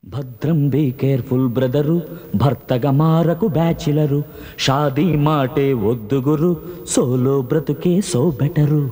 భద్రం be careful brother భర్తగా మారకు bachelor షాదీ మాటే వద్దు గురు సోలో బ్రతుకే సో బెటరు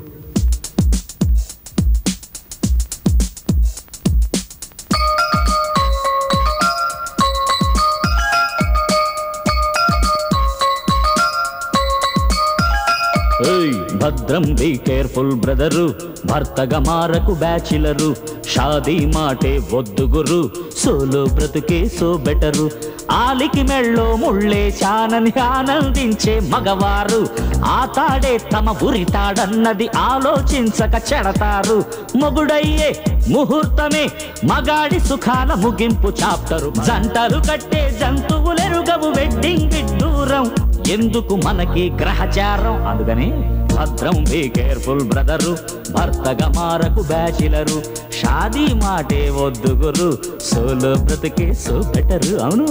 ఏయ్ భద్రం బీ కేర్ఫుల్ బ్రదరు భర్తగా మారకు బ్యాచిలరు షాదీ మాటే వద్దు గురు సోలో బ్రతుకే సో బెటరు ఆలికి మెళ్ళో ముళ్ళే చానని ఆనందించే మగవారు ఆ తాడే తమ ఉరితాడన్నది ఆలోచించక చెడతారు మొగుడయ్యే ముహూర్తమే మగాడి సుఖాల ముగింపు చాప్టరు జంటలు కట్టే జంతువులెరుగవు వెడ్డింగ్ విడ్డూరం ఎందుకు మనకి గ్రహచారం అందుకని భద్రం బీ కేర్ఫుల్ బ్రదరు భర్తగా మారకు బ్యాచిలరు షాదీ మాటే వద్దు గురు సోలో బ్రతికే సో బెటరు అవును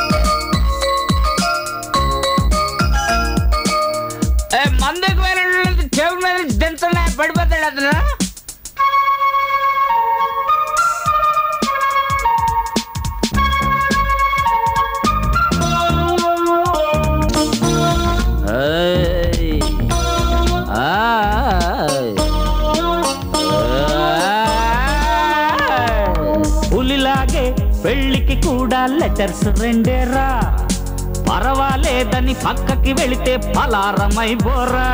ఏ, మందుకు వెళ్ళిన టేబుల్ మీద దించలే పడిపోతాడు అతను ఏయ్. ఆయ్. పులిలాగే పెళ్ళికి కూడా లెటర్స్ రెండేరా పర్వాలేదని పక్కకి వెళితే పలారమై బోరా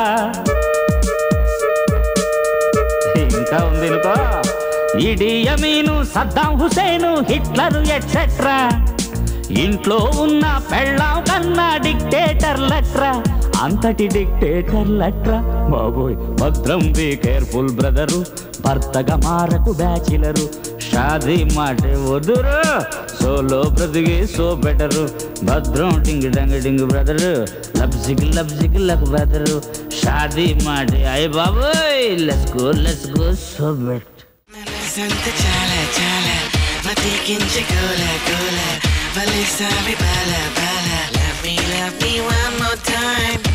ఇంకా ఉంది అనుకో Idi Amin Saddam Hussein Hitler etcetera ఇంట్లో ఉన్న పెళ్ళాం కన్నా డిక్టేటర్ లట్రా అంతటి డిక్టేటర్ లట్రా బాబోయ్ భద్రం బీ కేర్ఫుల్ బ్రదరు భర్తగా మారకు బ్యాచిలరు షాదీ మాట వదురు సోలో బ్రతికి సో బెటరు భద్రం టింగ్ డంగ్ డింగ్ బ్రదరు లబ్జిక్ లబ్జిక్ లక్ బ్రదరు షాదీ మాట అయ్య బాబోయ్ let's go let's go so బెట్ సంత చాలా చాలా మతికించి గోల గోల వలిసావి బాల బాల Love me, love me one more time